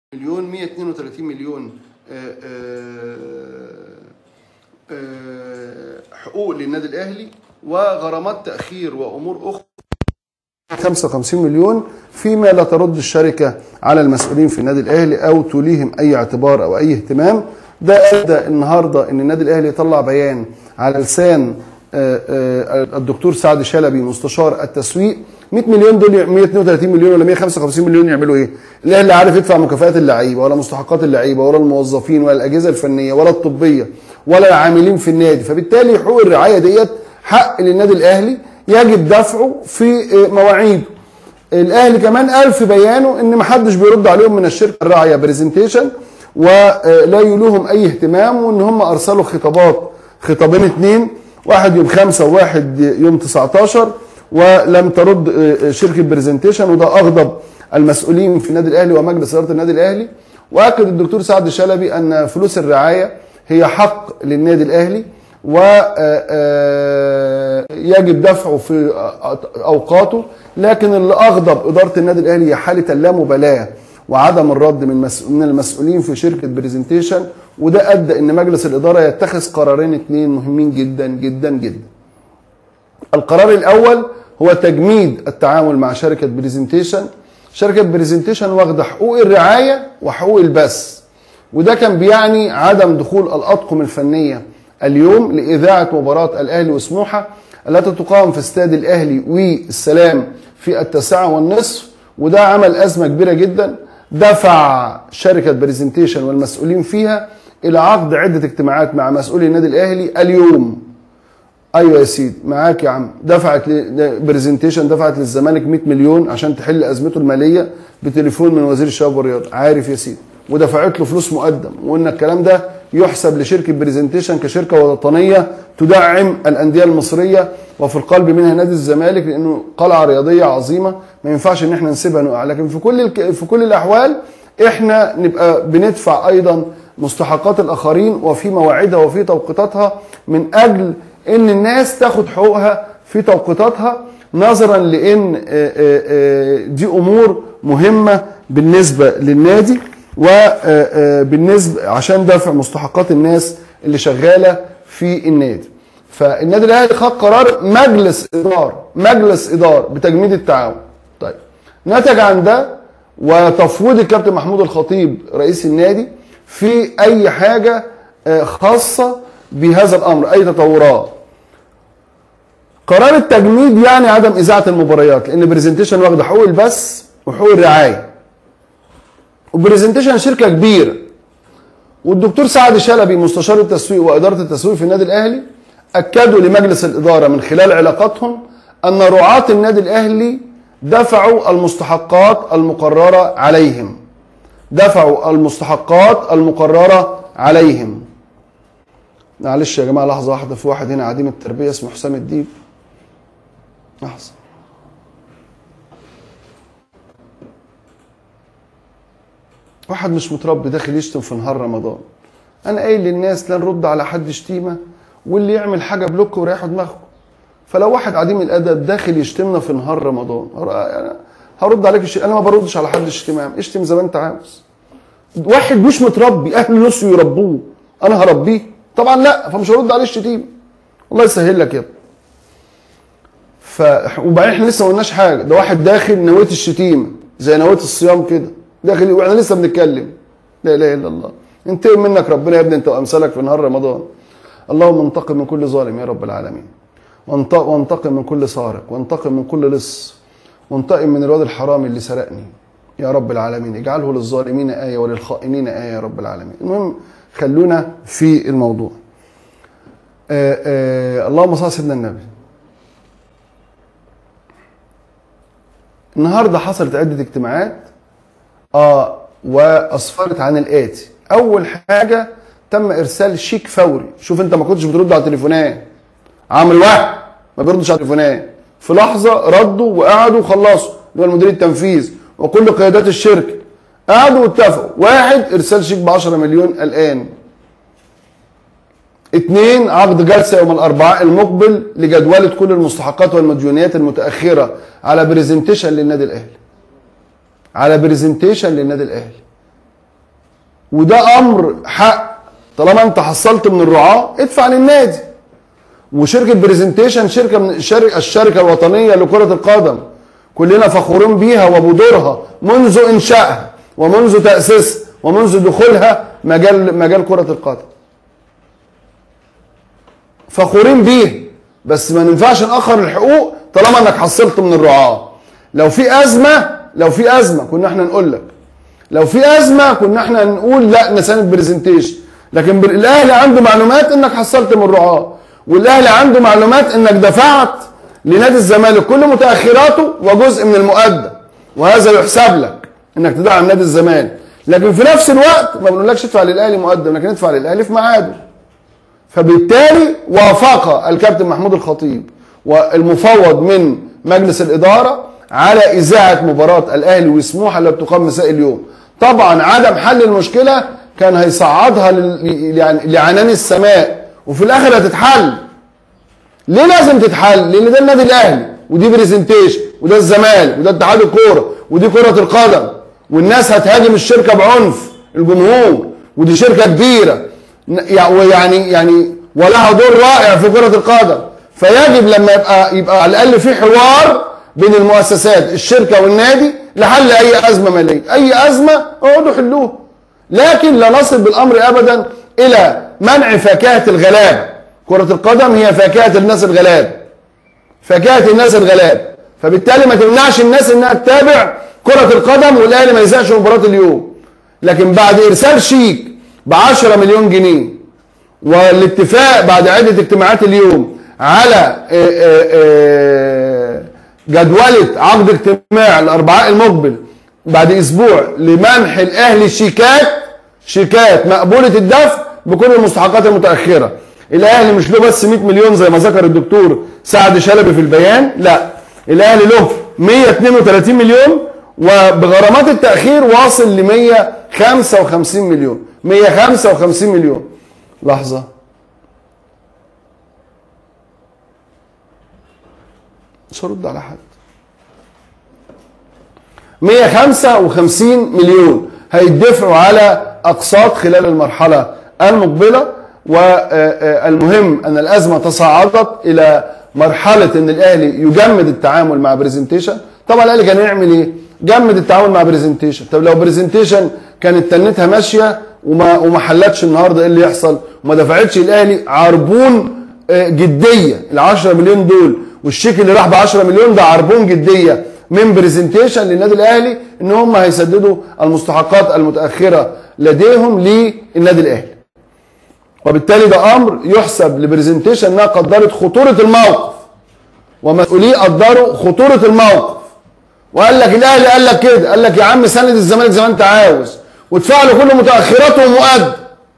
مليون 132 مليون آه، آه، آه، حقوق للنادي الاهلي وغرامات تاخير وامور اخرى 55 مليون فيما لا ترد الشركه على المسؤولين في النادي الاهلي او توليهم اي اعتبار او اي اهتمام ده ادى النهارده ان النادي الاهلي يطلع بيان على لسان آه، آه، الدكتور سعد شلبي مستشار التسويق 100 مليون دول 132 مليون ولا 155 مليون يعملوا ايه؟ الاهلي عارف يدفع مكافآت اللعيبه ولا مستحقات اللعيبه ولا الموظفين ولا الاجهزه الفنيه ولا الطبيه ولا العاملين في النادي فبالتالي حقوق الرعايه ديت حق للنادي الاهلي يجب دفعه في آه، مواعيده الاهلي كمان قال في بيانه ان ما حدش بيرد عليهم من الشركه الراعيه برزنتيشن ولا يولوهم اي اهتمام وان هم ارسلوا خطابات خطابين اتنين واحد يوم خمسة وواحد يوم 19 ولم ترد آه، شركه برزنتيشن وده اغضب المسؤولين في النادي الاهلي ومجلس اداره النادي الاهلي واكد الدكتور سعد شلبي ان فلوس الرعايه هي حق للنادي الاهلي ويجب دفعه في اوقاته لكن اللي اغضب اداره النادي الاهلي هي حاله اللامبالاه وعدم الرد من مس- من المسؤولين في شركه برزنتيشن وده ادى ان مجلس الاداره يتخذ قرارين اثنين مهمين جدا جدا جدا. القرار الاول هو تجميد التعامل مع شركه برزنتيشن شركه برزنتيشن واخده حقوق الرعايه وحقوق البث وده كان بيعني عدم دخول الاطقم الفنيه اليوم لاذاعه مباراه الاهلي وسموحه التي تقام في استاد الاهلي والسلام في التاسعه والنصف وده عمل ازمه كبيره جدا دفع شركه برزنتيشن والمسؤولين فيها الى عقد عده اجتماعات مع مسؤولي النادي الاهلي اليوم ايوه يا سيدي معاك يا عم دفعت برزنتيشن دفعت للزمالك 100 مليون عشان تحل ازمته الماليه بتليفون من وزير الشباب والرياضه عارف يا سيدي ودفعت له فلوس مقدم وقلنا الكلام ده يحسب لشركه برزنتيشن كشركه وطنيه تدعم الانديه المصريه وفي القلب منها نادي الزمالك لانه قلعه رياضيه عظيمه ما ينفعش ان احنا نسيبها نقع لكن في كل الك... في كل الاحوال احنا نبقى بندفع ايضا مستحقات الاخرين وفي مواعيدها وفي توقيتاتها من اجل ان الناس تاخد حقوقها في توقيتاتها نظرا لان آه، آه، آه، دي امور مهمه بالنسبه للنادي وبالنسبه عشان دفع مستحقات الناس اللي شغاله في النادي فالنادي الاهلي خد قرار مجلس اداره مجلس اداره بتجميد التعاون طيب نتج عن ده وتفويض الكابتن محمود الخطيب رئيس النادي في اي حاجه آه، خاصه بهذا الامر اي تطورات قرار التجميد يعني عدم اذاعه المباريات لان برزنتيشن واخده حقوق البث وحقوق الرعايه وبرزنتيشن شركه كبيره والدكتور سعد شلبي مستشار التسويق واداره التسويق في النادي الاهلي اكدوا لمجلس الاداره من خلال علاقاتهم ان رعاه النادي الاهلي دفعوا المستحقات المقرره عليهم دفعوا المستحقات المقرره عليهم معلش يا جماعه لحظه واحده في واحد هنا عديم التربيه اسمه حسام الديب لحظه واحد مش متربي داخل يشتم في نهار رمضان انا قايل للناس لا نرد على حد شتيمه واللي يعمل حاجه بلوك وريحوا دماغكم فلو واحد عديم الادب داخل يشتمنا في نهار رمضان هر- أنا هرد عليك الش... انا ما بردش على حد شتيمه اشتم زي ما انت عاوز واحد مش متربي اهل نفسه يربوه انا هربيه طبعا لا فمش هرد عليه الشتيمه الله يسهل لك يا ابني ف وبعدين احنا لسه ما قلناش حاجه ده واحد داخل نويه الشتيمه زي نويه الصيام كده داخل واحنا لسه بنتكلم لا اله الا الله انتقم منك ربنا يا ابني انت وامثالك في نهار رمضان اللهم انتقم من كل ظالم يا رب العالمين وانت- وانتقم من كل سارق وانتقم من كل لص وانتقم من الواد الحرامي اللي سرقني يا رب العالمين اجعله للظالمين آية وللخائنين آية يا رب العالمين المهم خلونا في الموضوع آه آه اللهم صل على سيدنا النبي النهارده حصلت عدة اجتماعات اه واسفرت عن الاتي اول حاجه تم ارسال شيك فوري شوف انت ما كنتش بترد على التليفونات عامل واحد ما بيردش على التليفونات في لحظه ردوا وقعدوا وخلصوا اللي هو المدير التنفيذي وكل قيادات الشركه قعدوا واتفقوا واحد ارسال شيك ب 10 مليون الان اثنين عقد جلسه يوم الاربعاء المقبل لجدوله كل المستحقات والمديونيات المتاخره على برزنتيشن للنادي الاهلي على برزنتيشن للنادي الاهلي وده امر حق طالما انت حصلت من الرعاه ادفع للنادي وشركه برزنتيشن شركه من الشركه الشركه الوطنيه لكره القدم كلنا فخورين بيها وبدورها منذ انشائها ومنذ تاسيسها ومنذ دخولها مجال مجال كره القدم فخورين بيه بس ما ينفعش ناخر الحقوق طالما انك حصلت من الرعاه لو في ازمه لو في ازمه كنا احنا نقول لك لو في ازمه كنا احنا نقول لا نساند برزنتيشن لكن بال- الاهلي عنده معلومات انك حصلت من الرعاه والاهلي عنده معلومات انك دفعت لنادي الزمالك كل متاخراته وجزء من المقدم وهذا يحسب لك انك تدعم نادي الزمالك لكن في نفس الوقت ما بنقولكش ادفع للاهلي مقدم لكن ادفع للاهلي في ميعاده فبالتالي وافق الكابتن محمود الخطيب والمفوض من مجلس الاداره على اذاعه مباراه الاهلي وسموحه اللي بتقام مساء اليوم. طبعا عدم حل المشكله كان هيصعدها لل- يعني لعنان السماء وفي الاخر هتتحل. ليه لازم تتحل؟ لان ده النادي الاهلي ودي برزنتيشن وده الزمالك وده اتحاد الكوره ودي كره القدم والناس هتهاجم الشركه بعنف الجمهور ودي شركه كبيره ن- ويعني يعني ولها دور رائع في كره القدم فيجب لما يبقى يبقى على الاقل في حوار بين المؤسسات الشركه والنادي لحل اي ازمه ماليه اي ازمه اقعدوا حلوها لكن لا نصل بالامر ابدا الى منع فاكهه الغلابه كره القدم هي فاكهه الناس الغلابه فاكهه الناس الغلاب فبالتالي ما تمنعش الناس انها تتابع كره القدم والاهلي ما يزهقش من مباراه اليوم لكن بعد ارسال شيك ب 10 مليون جنيه والاتفاق بعد عده اجتماعات اليوم على آه، آه، آه، جدولة عقد اجتماع الاربعاء المقبل بعد اسبوع لمنح الاهلي شيكات شيكات مقبوله الدفع بكل المستحقات المتاخره الاهلي مش له بس 100 مليون زي ما ذكر الدكتور سعد شلبي في البيان لا الاهلي له 132 مليون وبغرامات التاخير واصل ل 155 مليون 155 مليون لحظه مش هرد على حد 155 مليون هيدفعوا على اقساط خلال المرحله المقبله والمهم ان الازمه تصاعدت الى مرحله ان الاهلي يجمد التعامل مع برزنتيشن طبعا الاهلي كان يعمل ايه؟ جمد التعامل مع برزنتيشن طب لو برزنتيشن كانت تنتها ماشيه وما وما حلتش النهارده ايه اللي يحصل؟ وما دفعتش الاهلي عربون آه، جديه ال 10 مليون دول والشيك اللي راح ب 10 مليون ده عربون جديه من برزنتيشن للنادي الاهلي ان هم هيسددوا المستحقات المتاخره لديهم للنادي الاهلي. وبالتالي ده امر يحسب لبرزنتيشن انها قدرت خطوره الموقف ومسؤوليه قدروا خطوره الموقف وقال لك الاهلي قال لك كده قال لك يا عم سند الزمالك زي ما انت عاوز وادفع له كل متاخراته ومؤدب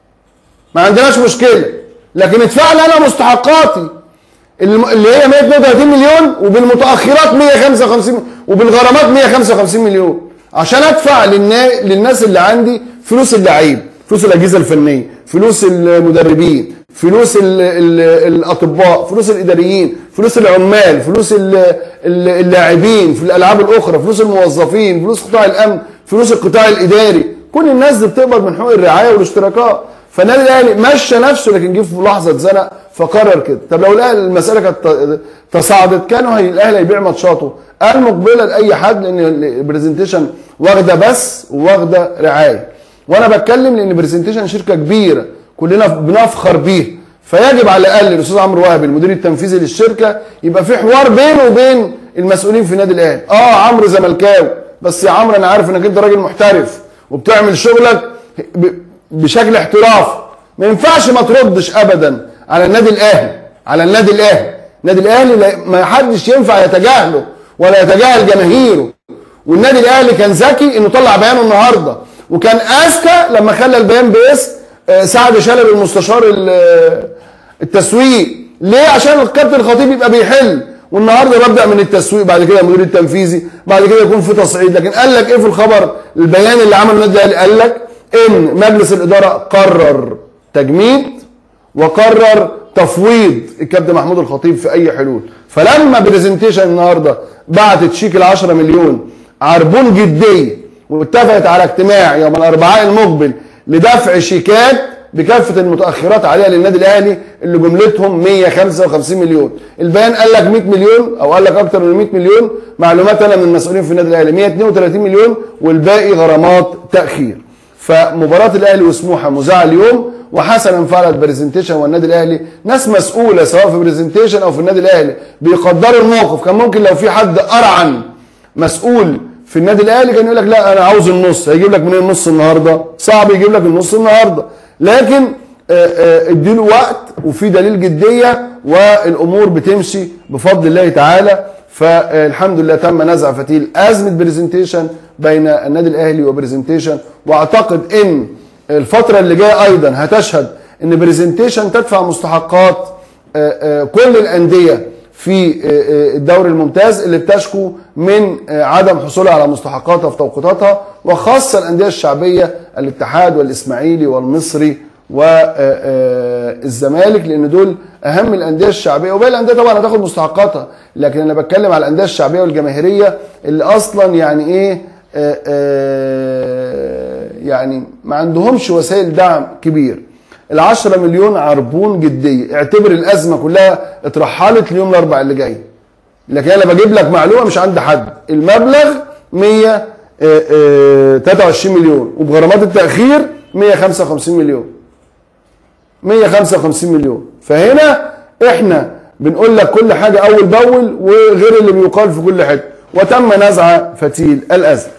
ما عندناش مشكله لكن ادفع لي انا مستحقاتي الم- اللي هي 132 مليون وبالمتاخرات 155 وبالغرامات 155 مليون عشان ادفع للنا... للناس اللي عندي فلوس اللعيب فلوس الاجهزه الفنيه فلوس المدربين فلوس ال... ال... الاطباء فلوس الاداريين فلوس العمال فلوس ال... ال- اللاعبين في الالعاب الاخرى فلوس الموظفين فلوس قطاع الامن فلوس القطاع الاداري كل الناس دي بتقبض من حقوق الرعايه والاشتراكات فالنادي الاهلي مشى نفسه لكن جه في لحظه اتزنق فقرر كده طب لو الاهلي المساله كانت ت- تصاعدت كانوا هي الاهلي هيبيع ماتشاته المقبله لاي حد لان البرزنتيشن واخده بس وواخده رعايه وانا بتكلم لان برزنتيشن شركه كبيره كلنا بنفخر بيها فيجب على الاقل الاستاذ عمرو وهبي المدير التنفيذي للشركه يبقى في حوار بينه وبين المسؤولين في النادي الاهلي اه عمرو زملكاوي بس يا عمرو انا عارف انك انت راجل محترف وبتعمل شغلك ب- بشكل احترافي ما ينفعش ما تردش ابدا على النادي الاهلي على النادي الاهلي النادي الاهلي لا- ما حدش ينفع يتجاهله ولا يتجاهل جماهيره والنادي الاهلي كان ذكي انه طلع بيانه النهارده وكان اذكى لما خلى البيان باسم آه، سعد شلبي المستشار ال- التسويق ليه عشان الكابتن الخطيب يبقى بيحل والنهارده ببدا من التسويق بعد كده المدير التنفيذي بعد كده يكون في تصعيد لكن قال لك ايه في الخبر البيان اللي عمله النادي الاهلي قال لك ان مجلس الاداره قرر تجميد وقرر تفويض الكابتن محمود الخطيب في اي حلول فلما برزنتيشن النهارده بعتت شيك ال 10 مليون عربون جديه واتفقت على اجتماع يوم الاربعاء المقبل لدفع شيكات بكافه المتاخرات عليها للنادي الاهلي اللي جملتهم 155 مليون البيان قال لك 100 مليون او قال لك اكتر من 100 مليون معلومات انا من المسؤولين في النادي الاهلي 132 مليون والباقي غرامات تاخير فمباراه الاهلي وسموحه مذاعه اليوم وحسنا فعلت برزنتيشن والنادي الاهلي ناس مسؤوله سواء في برزنتيشن او في النادي الاهلي بيقدروا الموقف كان ممكن لو في حد ارعن مسؤول في النادي الاهلي كان يقول لك لا انا عاوز النص هيجيب لك منين النص النهارده صعب يجيب لك النص النهارده لكن اديله وقت وفي دليل جديه والامور بتمشي بفضل الله تعالى فالحمد لله تم نزع فتيل ازمه برزنتيشن بين النادي الاهلي وبرزنتيشن واعتقد ان الفتره اللي جايه ايضا هتشهد ان برزنتيشن تدفع مستحقات كل الانديه في الدوري الممتاز اللي بتشكو من عدم حصولها على مستحقاتها في توقيتاتها وخاصه الانديه الشعبيه الاتحاد والاسماعيلي والمصري والزمالك لان دول اهم الانديه الشعبيه وباقي الانديه طبعا هتاخد مستحقاتها لكن انا بتكلم على الانديه الشعبيه والجماهيريه اللي اصلا يعني ايه آآ آآ يعني ما عندهمش وسائل دعم كبير ال 10 مليون عربون جديه اعتبر الازمه كلها اترحلت ليوم الاربعاء اللي جاي لكن انا بجيب لك معلومه مش عند حد المبلغ 123 مليون وبغرامات التاخير 155 مليون 155 مليون فهنا احنا بنقول لك كل حاجه اول باول وغير اللي بيقال في كل حته وتم نزع فتيل الازمه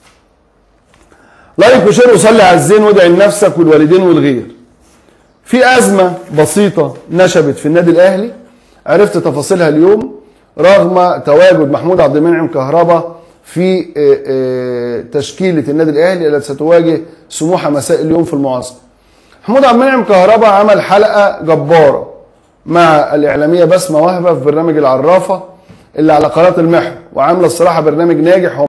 لايك وشير وصلي على الزين وادعي لنفسك والوالدين والغير في ازمه بسيطه نشبت في النادي الاهلي عرفت تفاصيلها اليوم رغم تواجد محمود عبد المنعم كهربا في تشكيله النادي الاهلي التي ستواجه سموحه مساء اليوم في المعسكر محمود عبد المنعم كهربا عمل حلقه جباره مع الاعلاميه بسمه وهبه في برنامج العرافه اللي على قناه المحور وعامله الصراحه برنامج ناجح